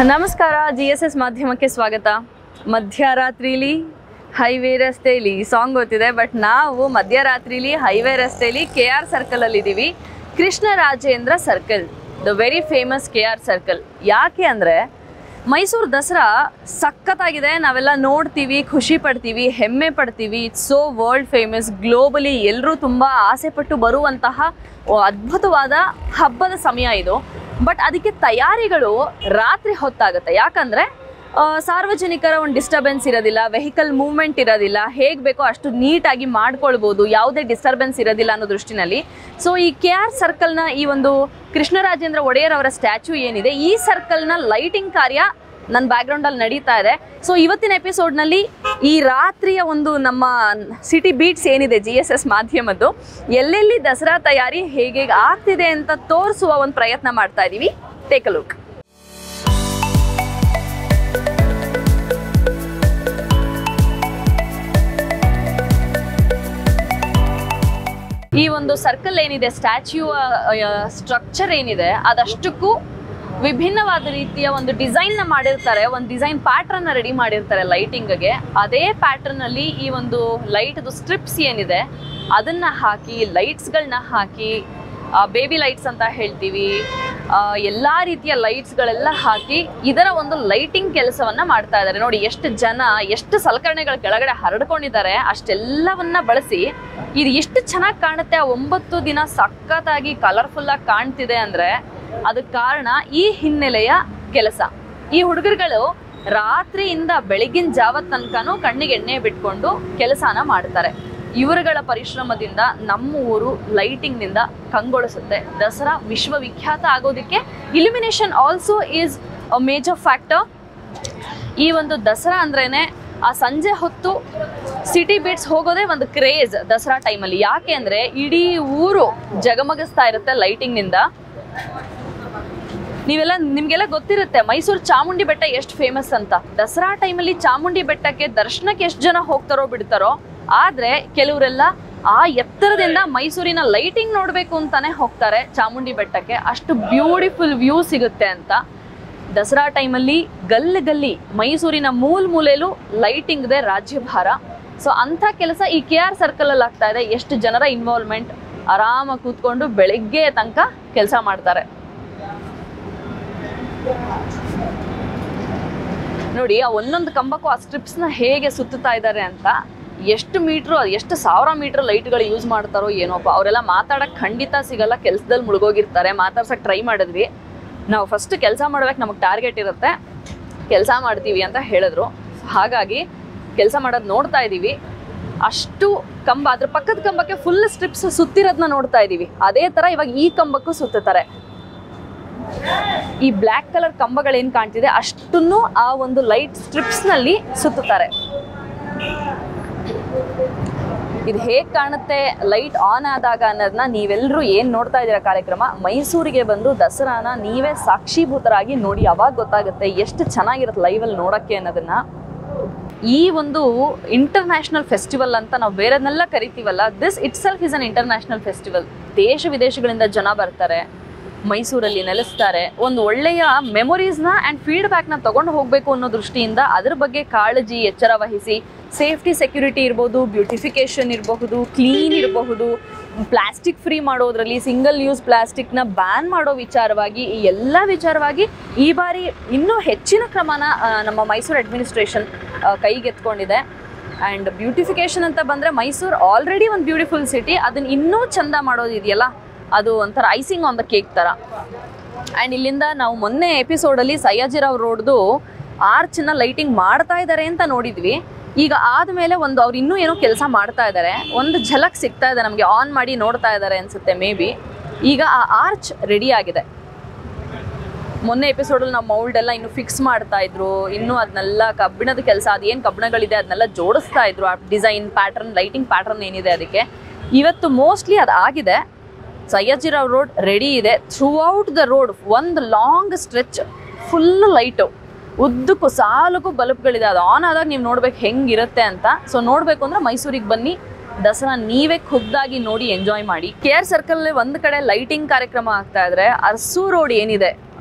ನಮಸ್ಕಾರ G S S ಮಾಧ್ಯಮಕ್ಕೆ ಸ್ವಾಗತ ಮಧ್ಯರಾತ್ರಿಲಿ ಹೈವೇ ರಸ್ತೆಯಲ್ಲಿ ಸಾಂಗ್ ಗೊತ್ತಿದೆ ಬಟ್ ನಾವು ಮಧ್ಯರಾತ್ರಿಲಿ ಹೈವೇ ರಸ್ತೆಯಲ್ಲಿ ಕೆ ಆರ್ ಸರ್ಕಲಲ್ಲಿ ಇದ್ದೀವಿ Krishnarajendra circle the very famous K R circle ಯಾಕೆ ಅಂದರೆ ಮೈಸೂರು ದಸರಾ ಸಖತ್ತಾಗಿದೆ ನಾವೆಲ್ಲ ನೋಡ್ತೀವಿ ಖುಷಿ ಪಡ್ತೀವಿ ಹೆಮ್ಮೆ ಪಡ್ತೀವಿ it's so world famous globally ಎಲ್ಲರೂ ತುಂಬ ಆಸೆ ಪಟ್ಟು ಬರುವಂತಹ ಓ ಅದ್ಭುತವಾದ ಹಬ್ಬದ ಸಮಯ ಇದು ಬಟ್ ಅದಕ್ಕೆ ತಯಾರಿಗಳು ರಾತ್ರಿ ಹೊತ್ತಾಗುತ್ತೆ ಯಾಕಂದರೆ ಸಾರ್ವಜನಿಕರ ಒಂದು ಡಿಸ್ಟರ್ಬೆನ್ಸ್ ಇರೋದಿಲ್ಲ ವೆಹಿಕಲ್ ಮೂವ್ಮೆಂಟ್ ಇರೋದಿಲ್ಲ ಹೇಗೆ ಬೇಕೋ ಅಷ್ಟು ನೀಟಾಗಿ ಮಾಡ್ಕೊಳ್ಬೋದು ಯಾವುದೇ ಡಿಸ್ಟರ್ಬೆನ್ಸ್ ಇರೋದಿಲ್ಲ ಅನ್ನೋ ದೃಷ್ಟಿನಲ್ಲಿ ಸೊ ಈ ಕೆ ಆರ್ ಸರ್ಕಲ್ನ ಈ ಒಂದು ಕೃಷ್ಣರಾಜೇಂದ್ರ ಒಡೆಯರ್ ಅವರ ಸ್ಟ್ಯಾಚ್ಯೂ ಏನಿದೆ ಈ ಸರ್ಕಲ್ನ ಲೈಟಿಂಗ್ ಕಾರ್ಯ ನನ್ನ ಬ್ಯಾಕ್ಗ್ರೌಂಡಲ್ಲಿ ನಡೀತಾ ಇದೆ ಸೊ ಇವತ್ತಿನ ಎಪಿಸೋಡ್ನಲ್ಲಿ ಈ ರಾತ್ರಿಯ ಒಂದು ನಮ್ಮ ಸಿಟಿ ಬೀಟ್ಸ್ ಏನಿದೆ ಜಿ ಎಸ್ ಎಸ್ ಮಾಧ್ಯಮದ್ದು ಎಲ್ಲೆಲ್ಲಿ ದಸರಾ ತಯಾರಿ ಹೇಗೆ ಆಗ್ತಿದೆ ಅಂತ ತೋರಿಸುವ ಒಂದು ಪ್ರಯತ್ನ ಮಾಡ್ತಾ ಇದ್ದೀವಿ ಟೇಕ್ ಅ ಲುಕ್ ಈ ಒಂದು ಸರ್ಕಲ್ ಏನಿದೆ ಸ್ಟ್ಯಾಚ್ಯೂ ಸ್ಟ್ರಕ್ಚರ್ ಏನಿದೆ ಅದಷ್ಟಕ್ಕೂ ವಿಭಿನ್ನವಾದ ರೀತಿಯ ಒಂದು ಡಿಸೈನ್ ನ ಮಾಡಿರ್ತಾರೆ ಒಂದು ಡಿಸೈನ್ ಪ್ಯಾಟ್ರನ್ ರೆಡಿ ಮಾಡಿರ್ತಾರೆ ಲೈಟಿಂಗ್ಗೆ ಅದೇ ಪ್ಯಾಟ್ರನ್ ಅಲ್ಲಿ ಈ ಒಂದು ಲೈಟ್ ಸ್ಟ್ರಿಪ್ಸ್ ಏನಿದೆ ಅದನ್ನ ಹಾಕಿ ಲೈಟ್ಸ್ಗಳನ್ನ ಹಾಕಿ ಬೇಬಿ ಲೈಟ್ಸ್ ಅಂತ ಹೇಳ್ತೀವಿ ಆ, ಎಲ್ಲಾ ರೀತಿಯ ಲೈಟ್ಸ್ಗಳೆಲ್ಲ ಹಾಕಿ ಇದರ ಒಂದು ಲೈಟಿಂಗ್ ಕೆಲಸವನ್ನ ಮಾಡ್ತಾ ಇದ್ದಾರೆ ನೋಡಿ ಎಷ್ಟು ಜನ ಎಷ್ಟು ಸಲಕರಣೆಗಳ ಕೆಳಗಡೆ ಹರಡ್ಕೊಂಡಿದ್ದಾರೆ ಅಷ್ಟೆಲ್ಲವನ್ನ ಬಳಸಿ ಇದು ಎಷ್ಟು ಚೆನ್ನಾಗಿ ಕಾಣುತ್ತೆ ಆ ಒಂಬತ್ತು ದಿನ ಸಖತ್ತಾಗಿ ಕಲರ್ಫುಲ್ ಆಗಿ ಕಾಣ್ತಿದೆ ಅಂದ್ರೆ ಅದಕ್ಕೆ ಕಾರಣ ಈ ಹಿನ್ನೆಲೆಯ ಕೆಲಸ ಈ ಹುಡುಗರುಗಳು ರಾತ್ರಿಯಿಂದ ಬೆಳಗಿನ ಜಾವ ತನಕನೂ ಕಣ್ಣಿಗೆ ಎಣ್ಣೆ ಬಿಟ್ಕೊಂಡು ಕೆಲಸನ ಮಾಡ್ತಾರೆ ಇವರುಗಳ ಪರಿಶ್ರಮದಿಂದ ನಮ್ಮ ಊರು ಲೈಟಿಂಗ್ ನಿಂದ ಕಂಗೊಳಿಸುತ್ತೆ ದಸರಾ ವಿಶ್ವವಿಖ್ಯಾತ ಆಗೋದಕ್ಕೆ illumination also is a major factor ಈ ಒಂದು ದಸರಾ ಅಂದ್ರೇನೆ ಆ ಸಂಜೆ ಹೊತ್ತು ಸಿಟಿ ಬೀಟ್ಸ್ ಹೋಗೋದೇ ಒಂದು ಕ್ರೇಜ್ ದಸರಾ ಟೈಮಲ್ಲಿ ಯಾಕೆ ಅಂದ್ರೆ ಇಡೀ ಊರು ಜಗಮಗಿಸ್ತಾ ಇರುತ್ತೆ ಲೈಟಿಂಗ್ ನಿಂದ ನೀವೆಲ್ಲ ನಿಮ್ಗೆಲ್ಲ ಗೊತ್ತಿರುತ್ತೆ ಮೈಸೂರು ಚಾಮುಂಡಿ ಬೆಟ್ಟ ಎಷ್ಟು ಫೇಮಸ್ ಅಂತ ದಸರಾ ಟೈಮಲ್ಲಿ ಚಾಮುಂಡಿ ಬೆಟ್ಟಕ್ಕೆ ದರ್ಶನಕ್ಕೆ ಎಷ್ಟು ಜನ ಹೋಗ್ತಾರೋ ಬಿಡ್ತಾರೋ ಆದ್ರೆ ಕೆಲವರೆಲ್ಲ ಆ ಎತ್ತರದಿಂದ ಮೈಸೂರಿನ ಲೈಟಿಂಗ್ ನೋಡ್ಬೇಕು ಅಂತಾನೆ ಹೋಗ್ತಾರೆ ಚಾಮುಂಡಿ ಬೆಟ್ಟಕ್ಕೆ ಅಷ್ಟು ಬ್ಯೂಟಿಫುಲ್ ವ್ಯೂ ಸಿಗುತ್ತೆ ಅಂತ ದಸರಾ ಟೈಮಲ್ಲಿ ಗಲ್ಲಿ ಗಲ್ಲಿ ಮೈಸೂರಿನ ಮೂಲ ಮೂಲೆಯಲ್ಲೂ ಲೈಟಿಂಗ್ದೆ ರಾಜ್ಯಭಾರ ಸೊ ಅಂಥ ಕೆಲಸ ಈ ಕೆ ಆರ್ ಸರ್ಕಲ್ ಅಲ್ಲಿ ಆಗ್ತಾ ಇದೆ ಎಷ್ಟು ಜನರ ಇನ್ವಾಲ್ವ್ಮೆಂಟ್ ಆರಾಮಾಗಿ ಕೂತ್ಕೊಂಡು ಬೆಳಗ್ಗೆ ತನಕ ಕೆಲಸ ಮಾಡ್ತಾರೆ ನೋಡಿ ಆ ಒಂದೊಂದು ಕಂಬಕ್ಕೂ ಆ ಸ್ಟ್ರಿಪ್ಸ್ನ ಹೇಗೆ ಸುತ್ತುತ್ತಾ ಇದ್ದಾರೆ ಅಂತ ಎಷ್ಟು ಮೀಟ್ರು ಎಷ್ಟು ಸಾವಿರ ಮೀಟರ್ ಲೈಟ್ಗಳು ಯೂಸ್ ಮಾಡ್ತಾರೋ ಏನೋಪ್ಪ ಅವರೆಲ್ಲ ಮಾತಾಡಕ್ ಖಂಡಿತ ಸಿಗಲ್ಲ ಕೆಲ್ಸದಲ್ಲಿ ಮುಳುಗೋಗಿರ್ತಾರೆ ಮಾತಾಡ್ಸಕ್ ಟ್ರೈ ಮಾಡಿದ್ವಿ ನಾವು ಫಸ್ಟ್ ಕೆಲಸ ಮಾಡ್ಬೇಕು ನಮಗೆ ಟಾರ್ಗೆಟ್ ಇರುತ್ತೆ ಕೆಲಸ ಮಾಡ್ತೀವಿ ಅಂತ ಹೇಳಿದ್ರು ಹಾಗಾಗಿ ಕೆಲಸ ಮಾಡೋದು ನೋಡ್ತಾ ಇದ್ದೀವಿ ಅಷ್ಟು ಕಂಬ ಅದ್ರ ಪಕ್ಕದ ಕಂಬಕ್ಕೆ ಫುಲ್ ಸ್ಟ್ರಿಪ್ಸ್ ಸುತ್ತಿರೋದನ್ನ ನೋಡ್ತಾ ಇದ್ದೀವಿ ಅದೇ ಥರ ಇವಾಗ ಈ ಕಂಬಕ್ಕೂ ಸುತ್ತುತ್ತಾರೆ ಈ ಬ್ಲ್ಯಾಕ್ ಕಲರ್ ಕಂಬಗಳೇನ್ ಕಾಣ್ತಿದೆ ಅಷ್ಟನ್ನು ಆ ಒಂದು ಲೈಟ್ ಸ್ಟ್ರಿಪ್ಸ್ ನಲ್ಲಿ ಸುತ್ತುತ್ತಾರೆ ಇದು ಹೇಗ್ ಕಾಣುತ್ತೆ ಲೈಟ್ ಆನ್ ಆದಾಗ ಅನ್ನೋದನ್ನ ನೀವೆಲ್ಲರೂ ಏನ್ ನೋಡ್ತಾ ಇದ್ದೀರಾ ಕಾರ್ಯಕ್ರಮ ಮೈಸೂರಿಗೆ ಬಂದು ದಸರಾನ ನೀವೇ ಸಾಕ್ಷೀಭೂತರಾಗಿ ನೋಡಿ ಅವಾಗ ಗೊತ್ತಾಗುತ್ತೆ ಎಷ್ಟು ಚೆನ್ನಾಗಿರುತ್ತೆ ಲೈವಲ್ಲಿ ನೋಡಕ್ಕೆ ಅನ್ನೋದನ್ನ ಈ ಒಂದು ಇಂಟರ್ನ್ಯಾಷನಲ್ ಫೆಸ್ಟಿವಲ್ ಅಂತ ನಾವು ಬೇರೆದನ್ನೆಲ್ಲ ಕರಿತೀವಲ್ಲ this itself is an international festival ದೇಶ ವಿದೇಶಗಳಿಂದ ಜನ ಬರ್ತಾರೆ ಮೈಸೂರಲ್ಲಿ ನೆಲೆಸ್ತಾರೆ ಒಂದು ಒಳ್ಳೆಯ ಮೆಮೊರೀಸ್ನ ಆ್ಯಂಡ್ ಫೀಡ್ಬ್ಯಾಕ್ನ ತಗೊಂಡು ಹೋಗಬೇಕು ಅನ್ನೋ ದೃಷ್ಟಿಯಿಂದ ಅದ್ರ ಬಗ್ಗೆ ಕಾಳಜಿ ಎಚ್ಚರ ವಹಿಸಿ ಸೇಫ್ಟಿ ಸೆಕ್ಯೂರಿಟಿ ಇರ್ಬೋದು ಬ್ಯೂಟಿಫಿಕೇಶನ್ ಇರಬಹುದು ಕ್ಲೀನ್ ಇರಬಹುದು ಪ್ಲಾಸ್ಟಿಕ್ ಫ್ರೀ ಮಾಡೋದ್ರಲ್ಲಿ ಸಿಂಗಲ್ ಯೂಸ್ ಪ್ಲಾಸ್ಟಿಕ್ನ ಬ್ಯಾನ್ ಮಾಡೋ ವಿಚಾರವಾಗಿ ಈ ಎಲ್ಲ ವಿಚಾರವಾಗಿ ಈ ಬಾರಿ ಇನ್ನೂ ಹೆಚ್ಚಿನ ಕ್ರಮನ ಆ, ನಮ್ಮ ಮೈಸೂರು ಅಡ್ಮಿನಿಸ್ಟ್ರೇಷನ್ ಕೈಗೆತ್ಕೊಂಡಿದೆ ಆ್ಯಂಡ್ ಬ್ಯೂಟಿಫಿಕೇಶನ್ ಅಂತ ಬಂದರೆ ಮೈಸೂರು ಆಲ್ರೆಡಿ ಒಂದು ಬ್ಯೂಟಿಫುಲ್ ಸಿಟಿ ಅದನ್ನ ಇನ್ನೂ ಚಂದ ಮಾಡೋದು ಇದೆಯಲ್ಲ ಅದು ಒಂಥರ ಐಸಿಂಗ್ ಆನ್ ದ ಕೇಕ್ ಥರ ಆ್ಯಂಡ್ ಇಲ್ಲಿಂದ ನಾವು ಮೊನ್ನೆ ಎಪಿಸೋಡಲ್ಲಿ ಸಯ್ಯಾಜಿರಾವ್ ರೋಡ್ದು ಆರ್ಚ್ನ ಲೈಟಿಂಗ್ ಮಾಡ್ತಾ ಇದ್ದಾರೆ ಅಂತ ನೋಡಿದ್ವಿ ಈಗ ಆದಮೇಲೆ ಒಂದು ಅವ್ರು ಇನ್ನೂ ಏನೋ ಕೆಲಸ ಮಾಡ್ತಾ ಇದ್ದಾರೆ ಒಂದು ಝಲಕ್ ಸಿಗ್ತಾ ಇದೆ ನಮಗೆ ಆನ್ ಮಾಡಿ ನೋಡ್ತಾ ಇದ್ದಾರೆ ಅನ್ಸುತ್ತೆ ಮೇ ಬಿ ಈಗ ಆ ಆರ್ಚ್ ರೆಡಿ ಆಗಿದೆ ಮೊನ್ನೆ ಎಪಿಸೋಡಲ್ಲಿ ನಾವು ಮೌಲ್ಡ್ ಎಲ್ಲ ಇನ್ನು ಫಿಕ್ಸ್ ಮಾಡ್ತಾ ಇದ್ರು ಇನ್ನೂ ಅದನ್ನೆಲ್ಲ ಕಬ್ಬಿಣದ ಕೆಲಸ ಅದೇನು ಕಬ್ಬಿಣಗಳಿದೆ ಅದನ್ನೆಲ್ಲ ಜೋಡಿಸ್ತಾ ಇದ್ರು ಆ ಡಿಸೈನ್ ಪ್ಯಾಟರ್ನ್ ಲೈಟಿಂಗ್ ಪ್ಯಾಟರ್ನ್ ಏನಿದೆ ಅದಕ್ಕೆ ಇವತ್ತು ಮೋಸ್ಟ್ಲಿ ಅದು ಆಗಿದೆ ಸಯ್ಯಾಜಿರಾವ್ ರೋಡ್ ರೆಡಿ ಇದೆ ಥ್ರೂ ಔಟ್ ದ ರೋಡ್ ಒಂದು ಲಾಂಗ್ ಸ್ಟ್ರೆಚ್ ಫುಲ್ ಲೈಟು ಉದ್ದಕ್ಕೂ ಸಾಲಕ್ಕೂ ಬಲ್ಬ್ಗಳಿದೆ ಅದು ಆನ್ ಆದಾಗ ನೀವು ನೋಡ್ಬೇಕು ಹೆಂಗಿರುತ್ತೆ ಅಂತ ಸೊ ನೋಡಬೇಕು ಅಂದ್ರೆ ಮೈಸೂರಿಗೆ ಬನ್ನಿ ದಸರಾ ನೀವೇ ಖುದ್ದಾಗಿ ನೋಡಿ ಎಂಜಾಯ್ ಮಾಡಿ ಕೆ ಆರ್ ಸರ್ಕಲ್ ಒಂದ್ ಕಡೆ ಲೈಟಿಂಗ್ ಕಾರ್ಯಕ್ರಮ ಆಗ್ತಾ ಇದ್ರೆ ಅರಸು ರೋಡ್ ಏನಿದೆ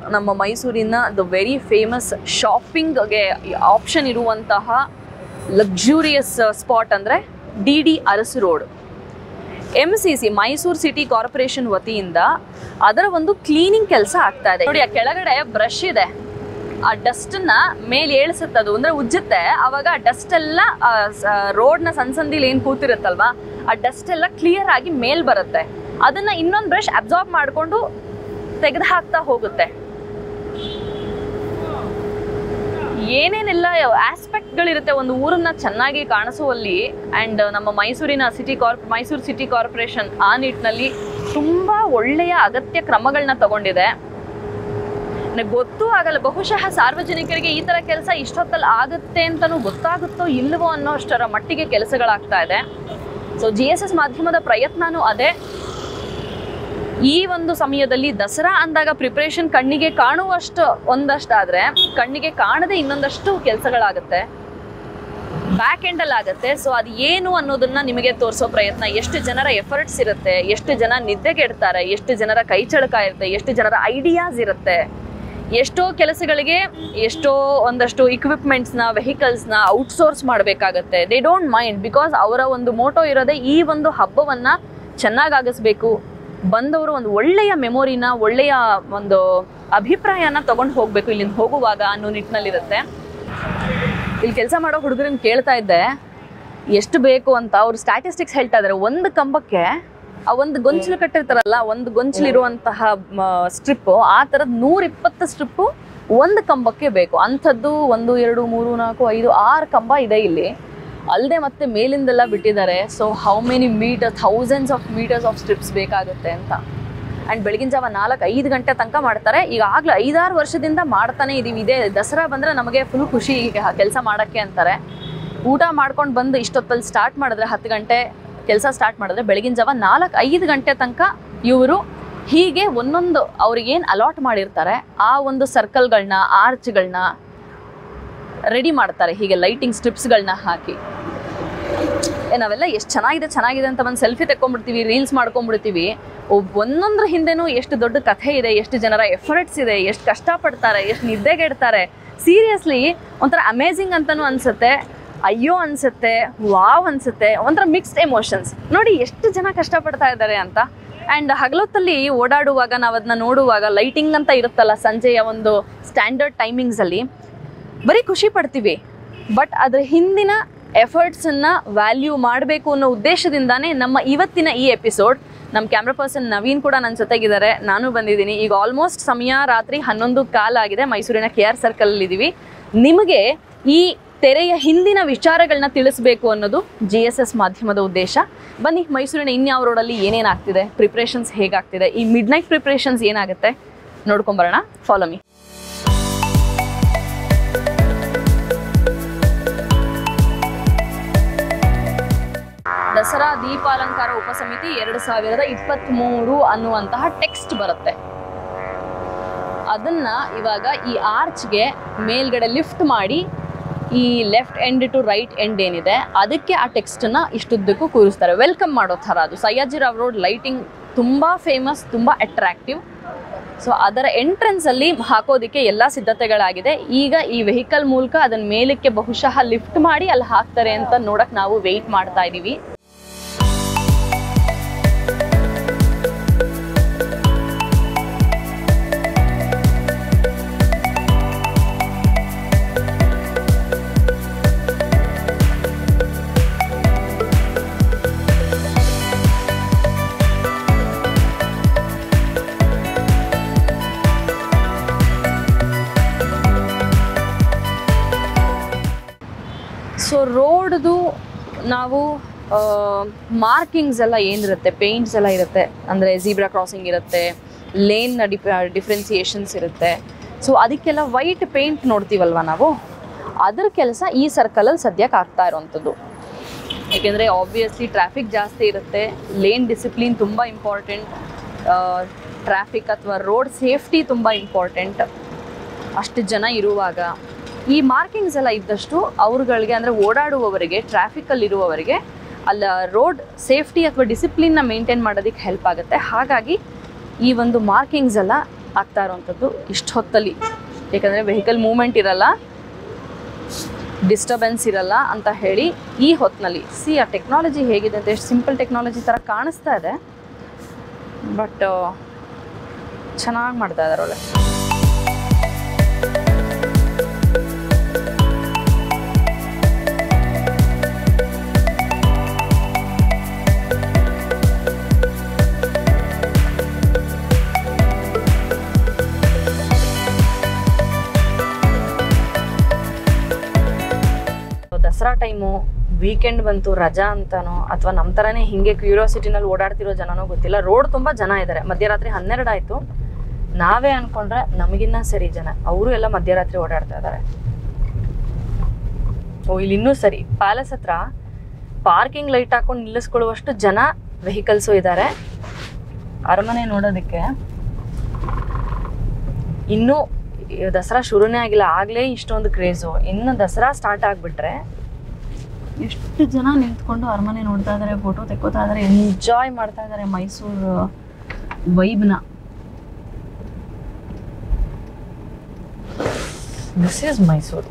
ನಮ್ಮ ಮೈಸೂರಿನ ದ ವೆರಿ ಫೇಮಸ್ ಶಾಪಿಂಗ್ಗೆ ಆಪ್ಷನ್ ಇರುವಂತಹ ಲಕ್ಸುರಿಯಸ್ ಸ್ಪಾಟ್ ಅಂದರೆ D D Arasu road M C C Mysuru city corporation ವತಿಯಿಂದ ಅದರ ಒಂದು ಕ್ಲೀನಿಂಗ್ ಕೆಲಸ ಆಗ್ತಾ ಇದೆ ನೋಡಿ ಆ ಕೆಳಗಡೆ ಬ್ರಷ್ ಇದೆ ಆ ಡಸ್ಟನ್ನ ಮೇಲೆ ಏಳ್ಸುತ್ತೆ ಅದು ಅಂದ್ರೆ ಉಜ್ಜುತ್ತೆ ಅವಾಗ ಆ ಡಸ್ಟ್ ಎಲ್ಲ ರೋಡ್ನ ಸಣ್ಣ ಸಂದಿಲಿ ಏನು ಕೂತಿರುತ್ತಲ್ವಾ ಆ ಡಸ್ಟ್ ಎಲ್ಲ ಕ್ಲಿಯರ್ ಆಗಿ ಮೇಲ್ ಬರುತ್ತೆ ಅದನ್ನ ಇನ್ನೊಂದು ಬ್ರಷ್ ಅಬ್ಸಾರ್ಬ್ ಮಾಡಿಕೊಂಡು ತೆಗೆದು ಹಾಕ್ತಾ ಹೋಗುತ್ತೆ ಏನೇನೆಲ್ಲ ಆಸ್ಪೆಕ್ಟ್ಗಳಿರುತ್ತೆ ಒಂದು ಊರನ್ನ ಚೆನ್ನಾಗಿ ಕಾಣಿಸುವಲ್ಲಿ ಆ್ಯಂಡ್ ನಮ್ಮ ಮೈಸೂರಿನ city corp Mysuru city corporation ಆ ನಿಟ್ಟಿನಲ್ಲಿ ತುಂಬ ಒಳ್ಳೆಯ ಅಗತ್ಯ ಕ್ರಮಗಳನ್ನ ತಗೊಂಡಿದೆ ನನಗೆ ಗೊತ್ತೂ ಆಗಲ್ಲ ಬಹುಶಃ ಸಾರ್ವಜನಿಕರಿಗೆ ಈ ಥರ ಕೆಲಸ ಇಷ್ಟೊತ್ತಲ್ಲಿ ಆಗುತ್ತೆ ಅಂತಲೂ ಗೊತ್ತಾಗುತ್ತೋ ಇಲ್ಲವೋ ಅನ್ನೋ ಅಷ್ಟರ ಮಟ್ಟಿಗೆ ಕೆಲಸಗಳಾಗ್ತಾ ಇದೆ ಸೊ ಜಿ ಎಸ್ ಎಸ್ ಮಾಧ್ಯಮದ ಪ್ರಯತ್ನನೂ ಅದೇ ಈ ಒಂದು ಸಮಯದಲ್ಲಿ ದಸರಾ ಅಂದಾಗ ಪ್ರಿಪ್ರೇಷನ್ ಕಣ್ಣಿಗೆ ಕಾಣುವಷ್ಟು ಒಂದಷ್ಟಾದ್ರೆ ಕಣ್ಣಿಗೆ ಕಾಣದೆ ಇನ್ನೊಂದಷ್ಟು ಕೆಲಸಗಳಾಗುತ್ತೆ ಬ್ಯಾಕ್ ಎಂಡಲ್ಲಿ ಆಗುತ್ತೆ ಸೊ ಅದು ಏನು ಅನ್ನೋದನ್ನ ನಿಮಗೆ ತೋರಿಸೋ ಪ್ರಯತ್ನ ಎಷ್ಟು ಜನರ ಎಫರ್ಟ್ಸ್ ಇರುತ್ತೆ ಎಷ್ಟು ಜನ ನಿದ್ದೆಗೆಡ್ತಾರೆ ಎಷ್ಟು ಜನರ ಕೈ ಚಳಕ ಇರುತ್ತೆ ಎಷ್ಟು ಜನರ ಐಡಿಯಾಸ್ ಇರುತ್ತೆ ಎಷ್ಟೋ ಕೆಲಸಗಳಿಗೆ ಎಷ್ಟೋ ಒಂದಷ್ಟು ಇಕ್ವಿಪ್ಮೆಂಟ್ಸ್ನ ವೆಹಿಕಲ್ಸ್ನ ಔಟ್ಸೋರ್ಸ್ ಮಾಡಬೇಕಾಗತ್ತೆ ದೇ ಡೋಂಟ್ ಮೈಂಡ್ ಬಿಕಾಸ್ ಅವರ ಒಂದು ಮೋಟೋ ಇರೋದೇ ಈ ಒಂದು ಹಬ್ಬವನ್ನು ಚೆನ್ನಾಗಾಗಿಸ್ಬೇಕು ಬಂದವರು ಒಂದು ಒಳ್ಳೆಯ ಮೆಮೊರಿನ ಒಳ್ಳೆಯ ಒಂದು ಅಭಿಪ್ರಾಯನ ತಗೊಂಡು ಹೋಗಬೇಕು ಇಲ್ಲಿಂದ ಹೋಗುವಾಗ ಅನ್ನೋ ನಿಟ್ಟಿನಲ್ಲಿರುತ್ತೆ ಇಲ್ಲಿ ಕೆಲಸ ಮಾಡೋ ಹುಡುಗರನ್ನ ಕೇಳ್ತಾ ಇದ್ದೆ ಎಷ್ಟು ಬೇಕು ಅಂತ ಅವ್ರು ಸ್ಟ್ಯಾಟಿಸ್ಟಿಕ್ಸ್ ಹೇಳ್ತಾ ಇದ್ದಾರೆ ಒಂದು ಕಂಬಕ್ಕೆ ಆ ಒಂದು ಗೊಂಚಲು ಕಟ್ಟಿರ್ತಾರಲ್ಲ ಒಂದು ಗೊಂಚಲಿರುವಂತಹ ಸ್ಟ್ರಿಪ್ಪು ಆ ಥರದ್ದು ನೂರ ಇಪ್ಪತ್ತು ಸ್ಟ್ರಿಪ್ಪು ಒಂದು ಕಂಬಕ್ಕೆ ಬೇಕು ಅಂಥದ್ದು ಒಂದು ಎರಡು ಮೂರು ನಾಲ್ಕು ಐದು ಆರು ಕಂಬ ಇದೆ ಇಲ್ಲಿ ಅಲ್ಲದೆ ಮತ್ತೆ ಮೇಲಿಂದೆಲ್ಲ ಬಿಟ್ಟಿದ್ದಾರೆ so how many meter thousands of meters of strips ಬೇಕಾಗುತ್ತೆ ಅಂತ ಆ್ಯಂಡ್ ಬೆಳಗಿನ ಜಾವ ನಾಲ್ಕು ಐದು ಗಂಟೆ ತನಕ ಮಾಡ್ತಾರೆ ಈಗಾಗಲೇ ಐದಾರು ವರ್ಷದಿಂದ ಮಾಡ್ತಾನೆ ಇದೀವಿ ಇದೇ ದಸರಾ ಬಂದರೆ ನಮಗೆ ಫುಲ್ ಖುಷಿ ಕೆಲಸ ಮಾಡೋಕ್ಕೆ ಅಂತಾರೆ ಊಟ ಮಾಡ್ಕೊಂಡು ಬಂದು ಇಷ್ಟೊತ್ತಲ್ಲಿ ಸ್ಟಾರ್ಟ್ ಮಾಡಿದ್ರೆ ಹತ್ತು ಗಂಟೆ ಕೆಲಸ ಸ್ಟಾರ್ಟ್ ಮಾಡಿದ್ರೆ ಬೆಳಗಿನ ಜಾವ ನಾಲ್ಕು ಐದು ಗಂಟೆ ತನಕ ಇವರು ಹೀಗೆ ಒಂದೊಂದು ಅವ್ರಿಗೇನು ಅಲಾಟ್ ಮಾಡಿರ್ತಾರೆ ಆ ಒಂದು ಸರ್ಕಲ್ಗಳನ್ನ ಆರ್ಚ್ಗಳನ್ನ ರೆಡಿ ಮಾಡ್ತಾರೆ ಹೀಗೆ ಲೈಟಿಂಗ್ ಸ್ಟ್ರಿಪ್ಸ್ಗಳನ್ನ ಹಾಕಿ ಏ ನಾವೆಲ್ಲ ಎಷ್ಟು ಚೆನ್ನಾಗಿದೆ ಚೆನ್ನಾಗಿದೆ ಅಂತ ಒಂದು ಸೆಲ್ಫಿ ತೆಕ್ಕೊಂಡ್ಬಿಡ್ತೀವಿ ರೀಲ್ಸ್ ಮಾಡ್ಕೊಂಡ್ಬಿಡ್ತೀವಿ ಒಬ್- ಒಂದೊಂದ್ರ ಹಿಂದೆನೂ ಎಷ್ಟು ದೊಡ್ಡ ಕಥೆ ಇದೆ ಎಷ್ಟು ಜನರ ಎಫರ್ಟ್ಸ್ ಇದೆ ಎಷ್ಟು ಕಷ್ಟಪಡ್ತಾರೆ ಎಷ್ಟು ನಿದ್ದೆಗೆಡ್ತಾರೆ ಸೀರಿಯಸ್ಲಿ ಒಂಥರ ಅಮೇಝಿಂಗ್ ಅಂತಲೂ ಅನ್ಸುತ್ತೆ ಅಯ್ಯೋ ಅನ್ಸುತ್ತೆ ವಾವ್ ಅನ್ಸುತ್ತೆ ಒಂಥರ ಮಿಕ್ಸ್ಡ್ ಎಮೋಷನ್ಸ್ ನೋಡಿ ಎಷ್ಟು ಜನ ಕಷ್ಟಪಡ್ತಾ ಇದ್ದಾರೆ ಅಂತ ಆ್ಯಂಡ್ ಹಗಲೊತ್ತಲ್ಲಿ ಓಡಾಡುವಾಗ ನಾವು ಅದನ್ನ ನೋಡುವಾಗ ಲೈಟಿಂಗ್ ಅಂತ ಇರುತ್ತಲ್ಲ ಸಂಜೆಯ ಒಂದು ಸ್ಟ್ಯಾಂಡರ್ಡ್ ಟೈಮಿಂಗ್ಸಲ್ಲಿ ಬರೀ ಖುಷಿ ಪಡ್ತೀವಿ ಬಟ್ ಅದ್ರ ಹಿಂದಿನ ಎಫರ್ಟ್ಸನ್ನು ವ್ಯಾಲ್ಯೂ ಮಾಡಬೇಕು ಅನ್ನೋ ಉದ್ದೇಶದಿಂದಾನೇ ನಮ್ಮ ಇವತ್ತಿನ ಈ ಎಪಿಸೋಡ್ ನಮ್ಮ ಕ್ಯಾಮ್ರಾ ಪರ್ಸನ್ ನವೀನ್ ಕೂಡ ನನ್ನ ಜೊತೆಗಿದ್ದಾರೆ ನಾನು ಬಂದಿದ್ದೀನಿ ಈಗ ಆಲ್ಮೋಸ್ಟ್ ಸಮಯ ರಾತ್ರಿ ಹನ್ನೊಂದು ಕಾಲ ಆಗಿದೆ ಮೈಸೂರಿನ ಕೆ ಆರ್ ಸರ್ಕಲ್ ಇದ್ದೀವಿ ನಿಮಗೆ ಈ ತೆರೆಯ ಹಿಂದಿನ ವಿಚಾರಗಳನ್ನ ತಿಳಿಸ್ಬೇಕು ಅನ್ನೋದು ಜಿ ಎಸ್ ಎಸ್ ಮಾಧ್ಯಮದ ಉದ್ದೇಶ ಬನ್ನಿ ಮೈಸೂರಿನ ಇನ್ಯಾವ ರೋಡಲ್ಲಿ ಏನೇನಾಗ್ತಿದೆ ಪ್ರಿಪ್ರೇಷನ್ಸ್ ಹೇಗಾಗ್ತಿದೆ ಈ ಮಿಡ್ ನೈಟ್ ಪ್ರಿಪ್ರೇಷನ್ಸ್ ಏನಾಗುತ್ತೆ ನೋಡ್ಕೊಂಬರೋಣ ಫಾಲೋ ಮೀ ದಸರಾ ದೀಪಾಲಂಕಾರ ಉಪಸಮಿತಿ ಎರಡು ಸಾವಿರದ ಇಪ್ಪತ್ತ್ಮೂರು ಅನ್ನುವಂತಹ ಟೆಕ್ಸ್ಟ್ ಬರುತ್ತೆ ಅದನ್ನ ಇವಾಗ ಈ ಆರ್ಚ್ಗೆ ಮೇಲ್ಗಡೆ ಲಿಫ್ಟ್ ಮಾಡಿ ಈ left end to right end ಏನಿದೆ ಅದಕ್ಕೆ ಆ ಟೆಕ್ಸ್ಟನ್ನ ಇಷ್ಟುದ್ದಕ್ಕೂ ಕೂರಿಸ್ತಾರೆ ವೆಲ್ಕಮ್ ಮಾಡೋ ಥರ ಅದು ಸಯ್ಯಾಜಿರಾವ್ ರೋಡ್ ಲೈಟಿಂಗ್ ತುಂಬ ಫೇಮಸ್ ತುಂಬ ಅಟ್ರಾಕ್ಟಿವ್ ಸೊ ಅದರ ಎಂಟ್ರೆನ್ಸಲ್ಲಿ ಹಾಕೋದಕ್ಕೆ ಎಲ್ಲ ಸಿದ್ಧತೆಗಳಾಗಿದೆ ಈಗ ಈ ವೆಹಿಕಲ್ ಮೂಲಕ ಅದನ್ನ ಮೇಲಕ್ಕೆ ಬಹುಶಃ ಲಿಫ್ಟ್ ಮಾಡಿ ಅಲ್ಲಿ ಹಾಕ್ತಾರೆ ಅಂತ ನೋಡಕ್ ನಾವು ವೆಯ್ಟ್ ಮಾಡ್ತಾ ಇದ್ದೀವಿ ಸೊ ರೋಡ್ದು ನಾವು ಮಾರ್ಕಿಂಗ್ಸ್ ಎಲ್ಲ ಏನಿರುತ್ತೆ ಪೇಂಟ್ಸ್ ಎಲ್ಲ ಇರುತ್ತೆ ಅಂದರೆ ಝೀಬ್ರಾ ಕ್ರಾಸಿಂಗ್ ಇರುತ್ತೆ ಲೇನ್ ಡಿಫ್ ಡಿಫ್ರೆನ್ಸಿಯೇಷನ್ಸ್ ಇರುತ್ತೆ ಸೊ ಅದಕ್ಕೆಲ್ಲ ವೈಟ್ ಪೇಂಟ್ ನೋಡ್ತೀವಲ್ವ ನಾವು ಅದ್ರ ಕೆಲಸ ಈ ಸರ್ಕಲಲ್ಲಿ ಸದ್ಯಕ್ಕೆ ಆಗ್ತಾ ಇರೋವಂಥದ್ದು ಏಕೆಂದರೆ ಆಬ್ವಿಯಸ್ಲಿ ಟ್ರಾಫಿಕ್ ಜಾಸ್ತಿ ಇರುತ್ತೆ ಲೇನ್ ಡಿಸಿಪ್ಲಿನ್ ತುಂಬ ಇಂಪಾರ್ಟೆಂಟ್ ಟ್ರಾಫಿಕ್ ಅಥವಾ ರೋಡ್ ಸೇಫ್ಟಿ ತುಂಬ ಇಂಪಾರ್ಟೆಂಟ್ ಅಷ್ಟು ಜನ ಇರುವಾಗ ಈ ಮಾರ್ಕಿಂಗ್ಸ್ ಎಲ್ಲ ಇದ್ದಷ್ಟು ಅವ್ರುಗಳಿಗೆ ಅಂದರೆ ಓಡಾಡುವವರಿಗೆ ಟ್ರಾಫಿಕಲ್ಲಿ ಇರುವವರಿಗೆ ಅಲ್ಲ ರೋಡ್ ಸೇಫ್ಟಿ ಅಥವಾ ಡಿಸಿಪ್ಲಿನ್ನ ಮೇಂಟೈನ್ ಮಾಡೋದಕ್ಕೆ ಹೆಲ್ಪ್ ಆಗುತ್ತೆ ಹಾಗಾಗಿ ಈ ಒಂದು ಮಾರ್ಕಿಂಗ್ಸ್ ಎಲ್ಲ ಆಗ್ತಾ ಇರೋವಂಥದ್ದು ಇಷ್ಟು ಹೊತ್ತಲ್ಲಿ ಯಾಕಂದರೆ ವೆಹಿಕಲ್ ಮೂಮೆಂಟ್ ಇರಲ್ಲ ಡಿಸ್ಟರ್ಬೆನ್ಸ್ ಇರಲ್ಲ ಅಂತ ಹೇಳಿ ಈ ಹೊತ್ತಿನಲ್ಲಿ ಸಿ ಆ ಟೆಕ್ನಾಲಜಿ ಹೇಗಿದೆ ಅಂತ ಎಷ್ಟು ಸಿಂಪಲ್ ಟೆಕ್ನಾಲಜಿ ಥರ ಕಾಣಿಸ್ತಾ ಇದೆ ಬಟ್ ಚೆನ್ನಾಗಿ ಮಾಡ್ತಾ ಇದ್ದಾರೆ ಒಳ್ಳೆ ದಸರಾ ಟೈಮು ವೀಕೆಂಡ್ ಬಂತು ರಜಾ ಅಂತಾನೋ ಅಥವಾ ನಮ್ಮ ಥರನೇ ಹಿಂಗೆ ಕ್ಯೂರಿಯಾಸಿಟಿನಲ್ಲಿ ಓಡಾಡ್ತಿರೋ ಜನನೋ ಗೊತ್ತಿಲ್ಲ ರೋಡ್ ತುಂಬ ಜನ ಇದ್ದಾರೆ ಮಧ್ಯರಾತ್ರಿ ಹನ್ನೆರಡು ಆಯಿತು ನಾವೇ ಅನ್ಕೊಂಡ್ರೆ ನಮಗಿನ್ನ ಸರಿ ಜನ ಅವರು ಎಲ್ಲ ಮಧ್ಯರಾತ್ರಿ ಓಡಾಡ್ತಾ ಇದ್ದಾರೆ ಓ ಇಲ್ಲಿ ಇನ್ನೂ ಸರಿ ಪ್ಯಾಲೇಸ್ ಹತ್ರ ಪಾರ್ಕಿಂಗ್ ಲೈಟ್ ಹಾಕೊಂಡು ನಿಲ್ಲಿಸ್ಕೊಳ್ಳುವಷ್ಟು ಜನ ವೆಹಿಕಲ್ಸು ಇದ್ದಾರೆ ಅರಮನೆ ನೋಡೋದಕ್ಕೆ ಇನ್ನೂ ಈ ದಸರಾ ಶುರುನೇ ಆಗಿಲ್ಲ ಆಗಲೇ ಇಷ್ಟೊಂದು ಕ್ರೇಜು ಇನ್ನು ದಸರಾ ಸ್ಟಾರ್ಟ್ ಆಗಿಬಿಟ್ರೆ ಎಷ್ಟು ಜನ ನಿಂತ್ಕೊಂಡು ಅರಮನೆ ನೋಡ್ತಾ ಇದ್ದಾರೆ ಫೋಟೋ ತೆಕ್ಕೋತಾ ಇದ್ದಾರೆ ಎಂಜಾಯ್ ಮಾಡ್ತಾ ಇದ್ದಾರೆ ಮೈಸೂರು ವೈಬ್ನ ದಿಸ್ ಈಸ್ ಮೈಸೂರು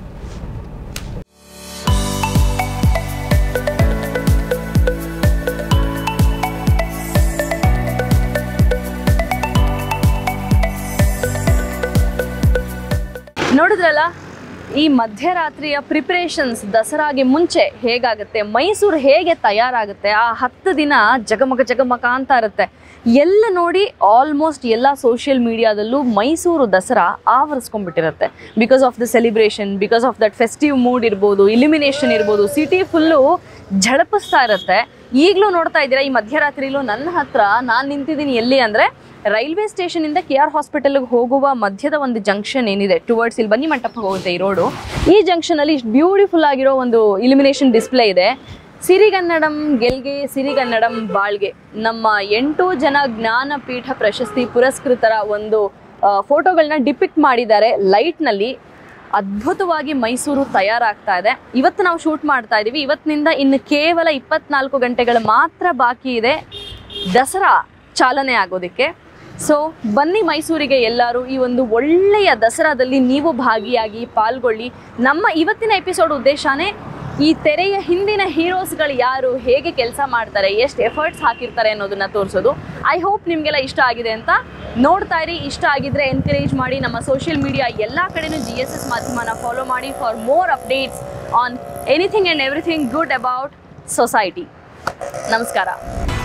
ನೋಡಿದ್ರಲ್ಲ ಈ ಮಧ್ಯರಾತ್ರಿಯ ಪ್ರಿಪರೇಷನ್ಸ್ ದಸರಾಗೆ ಮುಂಚೆ ಹೇಗಾಗುತ್ತೆ ಮೈಸೂರು ಹೇಗೆ ತಯಾರಾಗುತ್ತೆ ಆ ಹತ್ತು ದಿನ ಜಗಮಗ ಜಗಮಗ ಅಂತ ಇರುತ್ತೆ ಎಲ್ಲ ನೋಡಿ ಆಲ್ಮೋಸ್ಟ್ ಎಲ್ಲ ಸೋಷಿಯಲ್ ಮೀಡಿಯಾದಲ್ಲೂ ಮೈಸೂರು ದಸರಾ ಆವರಿಸ್ಕೊಂಡ್ಬಿಟ್ಟಿರುತ್ತೆ because of the celebration because of that festive mood ಇರ್ಬೋದು ಇಲ್ಯುಮಿನೇಷನ್ ಇರ್ಬೋದು ಸಿಟಿ ಫುಲ್ಲು ಝಳಪಿಸ್ತಾ ಇರುತ್ತೆ ಈಗಲೂ ನೋಡ್ತಾ ಇದ್ದೀರಾ ಈ ಮಧ್ಯರಾತ್ರಿಲೂ ನನ್ನ ಹತ್ರ ನಾನು ನಿಂತಿದ್ದೀನಿ ಎಲ್ಲಿ ಅಂದರೆ ರೈಲ್ವೆ ಸ್ಟೇಷನಿಂದ ಕೆ ಆರ್ ಹಾಸ್ಪಿಟಲ್ಗೆ ಹೋಗುವ ಮಧ್ಯದ ಒಂದು ಜಂಕ್ಷನ್ ಏನಿದೆ ಟುವರ್ಡ್ಸ್ ಇಲ್ಲಿ ಬನ್ನಿ ಮಂಟಪ ಹೋಗುತ್ತೆ ಈ ರೋಡು ಈ ಜಂಕ್ಷನಲ್ಲಿ ಇಷ್ಟು ಬ್ಯೂಟಿಫುಲ್ ಆಗಿರೋ ಒಂದು ಇಲ್ಯುಮಿನೇಷನ್ ಡಿಸ್ಪ್ಲೇ ಇದೆ ಸಿರಿಗನ್ನಡಂ ಗೆಲ್ಗೆ ಸಿರಿಗನ್ನಡಂ ಬಾಳ್ಗೆ ನಮ್ಮ ಎಂಟು ಜನ ಜ್ಞಾನಪೀಠ ಪ್ರಶಸ್ತಿ ಪುರಸ್ಕೃತರ ಒಂದು ಫೋಟೋಗಳನ್ನ ಡಿಪಿಕ್ಟ್ ಮಾಡಿದ್ದಾರೆ ಲೈಟ್ನಲ್ಲಿ ಅದ್ಭುತವಾಗಿ ಮೈಸೂರು ತಯಾರಾಗ್ತಾ ಇದೆ ಇವತ್ತು ನಾವು ಶೂಟ್ ಮಾಡ್ತಾ ಇದ್ದೀವಿ ಇವತ್ತಿನಿಂದ ಇನ್ನು ಕೇವಲ ಇಪ್ಪತ್ನಾಲ್ಕು ಗಂಟೆಗಳು ಮಾತ್ರ ಬಾಕಿ ಇದೆ ದಸರಾ ಚಾಲನೆ ಆಗೋದಕ್ಕೆ ಸೊ ಬನ್ನಿ ಮೈಸೂರಿಗೆ ಎಲ್ಲರೂ ಈ ಒಂದು ಒಳ್ಳೆಯ ದಸರಾದಲ್ಲಿ ನೀವು ಭಾಗಿಯಾಗಿ ಪಾಲ್ಗೊಳ್ಳಿ ನಮ್ಮ ಇವತ್ತಿನ ಎಪಿಸೋಡ್ ಉದ್ದೇಶನೇ ಈ ತೆರೆಯ ಹಿಂದಿನ ಹೀರೋಸ್ಗಳು ಯಾರು ಹೇಗೆ ಕೆಲಸ ಮಾಡ್ತಾರೆ ಎಷ್ಟು ಎಫರ್ಟ್ಸ್ ಹಾಕಿರ್ತಾರೆ ಅನ್ನೋದನ್ನ ತೋರಿಸೋದು ಐ ಹೋಪ್ ನಿಮಗೆಲ್ಲ ಇಷ್ಟ ಆಗಿದೆ ಅಂತ ನೋಡ್ತಾ ಇರಿ ಇಷ್ಟ ಆಗಿದ್ರೆ ಎನ್ಕರೇಜ್ ಮಾಡಿ ನಮ್ಮ ಸೋಷಿಯಲ್ ಮೀಡಿಯಾ ಎಲ್ಲ ಕಡೆನೂ ಜಿ ಎಸ್ ಎಸ್ ಮಾಧ್ಯಮನ ಫಾಲೋ ಮಾಡಿ for more updates on anything and everything good about society ನಮಸ್ಕಾರ